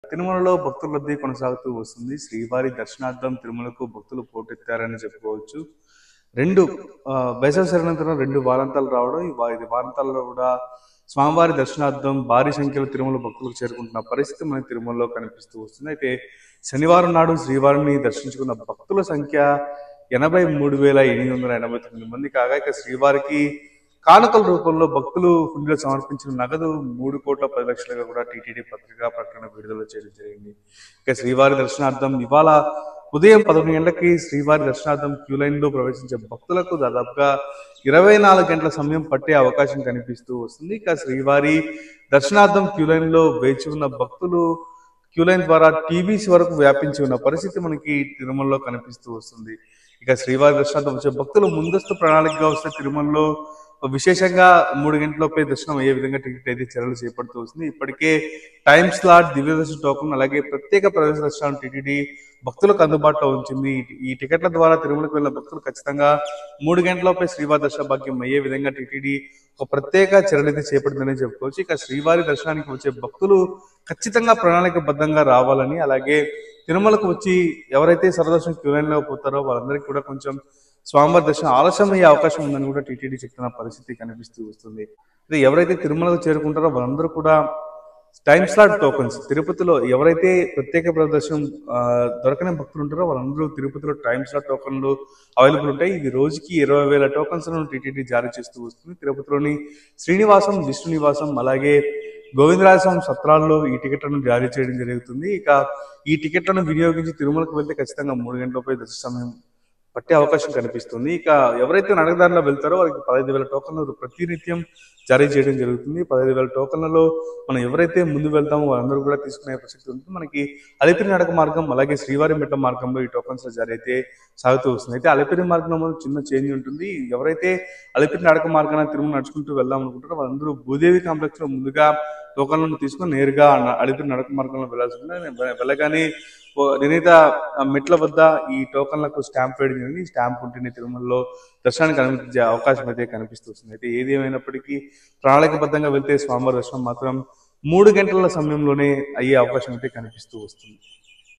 తిరుమలలో భక్తుల రద్దీ కొనసాగుతూ వస్తుంది శ్రీవారి దర్శనార్థం తిరుమలకు భక్తులు పోటెత్తారని చెప్పుకోవచ్చు రెండు ఆ, వేసవి శరణాంతరం రెండు వారాంతాలు రావడం ఈ వా- ఇది వారాంతాల్లో కూడా స్వామివారి దర్శనార్థం భారీ సంఖ్యలో తిరుమల భక్తులకు చేరుకుంటున్న పరిస్థితి మన తిరుమలలో కనిపిస్తూ వస్తుంది అయితే శనివారం నాడు శ్రీవారిని దర్శించుకున్న భక్తుల సంఖ్య ఎనభై మూడు వేల ఎనిమిది వందల ఎనభై తొమ్మిది మంది కాగా ఇక శ్రీవారికి కానుకల రూపంలో భక్తులు హుండీలో సమర్పించిన నగదు మూడు కోట్ల పది లక్షలుగా కూడా టీటీడీ పత్రికా ప్రకటన విడుదల చేయడం జరిగింది ఇక శ్రీవారి దర్శనార్థం ఇవాళ ఉదయం పదకొండు గంటలకి శ్రీవారి దర్శనార్థం క్యూ లైన్ లో ప్రవేశించే భక్తులకు దాదాపుగా ఇరవై నాలుగు గంటల సమయం పట్టే అవకాశం కనిపిస్తూ వస్తుంది ఇక శ్రీవారి దర్శనార్థం క్యూ లైన్ లో వేచి ఉన్న భక్తులు క్యూ లైన్ ద్వారా టీవీస్ వరకు వ్యాపించి ఉన్న పరిస్థితి మనకి తిరుమలలో కనిపిస్తూ వస్తుంది ఇక శ్రీవారి దర్శనార్థం వచ్చే భక్తులు ముందస్తు ప్రణాళికగా వస్తే తిరుమలలో విశేషంగా మూడు గంటలపై దర్శనం అయ్యే విధంగా టికెట్ అయితే చర్యలు చేపడుతూ వస్తుంది ఇప్పటికే టైమ్ స్లాట్ దివ్య దర్శన టోకన్ అలాగే ప్రత్యేక ప్రవేశ దర్శనం టీటీడీ భక్తులకు అందుబాటులో ఉంచింది ఈ- ఈ టికెట్ల ద్వారా తిరుమలకు వెళ్ళిన భక్తులు ఖచ్చితంగా మూడు గంటలపై శ్రీవారి దర్శన భాగ్యం అయ్యే విధంగా టీటీడీ ఒక ప్రత్యేక చర్యలు అయితే చేపడుతుందని చెప్పుకోవచ్చు ఇక శ్రీవారి దర్శనానికి వచ్చే భక్తులు ఖచ్చితంగా ప్రణాళికబద్ధంగా రావాలని అలాగే తిరుమలకు వచ్చి ఎవరైతే సరదర్శనం క్యూ లైన్ లో పోతారో వాళ్ళందరికీ కూడా కొంచెం స్వామివారి దర్శనం ఆలస్యం అయ్యే అవకాశం ఉందని కూడా టీటీడీ చెప్తున్న పరిస్థితి కనిపిస్తూ వస్తుంది అయితే ఎవరైతే తిరుమలకు చేరుకుంటారో వాళ్ళందరూ కూడా టైమ్ స్లాట్ టోకన్స్ తిరుపతిలో ఎవరైతే ప్రత్యేక ప్రదర్శనం ఆ, దొరకని భక్తులు ఉంటారో వాళ్ళందరూ తిరుపతిలో టైమ్ స్లాట్ టోకన్లు అవైలబుల్ ఉంటాయి ఇవి రోజుకి ఇరవై వేల టోకన్స్ టీటీడీ జారీ చేస్తూ వస్తుంది తిరుపతిలోని శ్రీనివాసం విష్ణు నివాసం అలాగే గోవిందరాజస్వామి సత్రాల్లో ఈ టికెట్లను జారీ చేయడం జరుగుతుంది ఇక ఈ టికెట్లను వినియోగించి తిరుమలకు వెళ్తే ఖచ్చితంగా మూడు గంటలపై దర్శన సమయం పట్టే అవకాశం కనిపిస్తుంది ఇక ఎవరైతే నడకదారిలో వెళ్తారో వారికి పదహైదు వేల టోకన్లు ప్రతినిత్యం జారీ చేయడం జరుగుతుంది పదహైదు వేల టోకన్లలో మనం ఎవరైతే ముందు వెళ్తామో వాళ్ళందరూ కూడా తీసుకునే ప్రసక్తి ఉంటుంది మనకి అలిపిరి నడక మార్గం అలాగే శ్రీవారి మెట్ట మార్గంలో ఈ టోకన్స్ జారీ అయితే సాగుతూ వస్తుంది అయితే అలిపిరి మార్గంలో చిన్న చేంజ్ ఉంటుంది ఎవరైతే అలిపిరి నడక మార్గాన తిరుమల నడుచుకుంటూ వెళ్దాం అనుకుంటారో వాళ్ళందరూ భూదేవి కాంప్లెక్స్ లో ముందుగా టోకన్లను తీసుకుని నేరుగా న- అలిపిరి నడక మార్గంలో వెళ్లాల్సి ఉంటుంది వె- వెళ్ళగానే ఓ నిర్ణీత ఆ, మెట్ల వద్ద ఈ టోకన్లకు స్టాంప్ వేయడం జరిగింది ఈ స్టాంప్ ఉంటేనే తిరుమలలో దర్శనానికి అనుమతించే అవకాశం అయితే కనిపిస్తుంది అయితే ఏది ఏమైనప్పటికీ ప్రణాళికబద్ధంగా వెళ్తే స్వామివారి దర్శనం మాత్రం మూడు గంటల సమయంలోనే అయ్యే అవకాశం అయితే కనిపిస్తూ వస్తుంది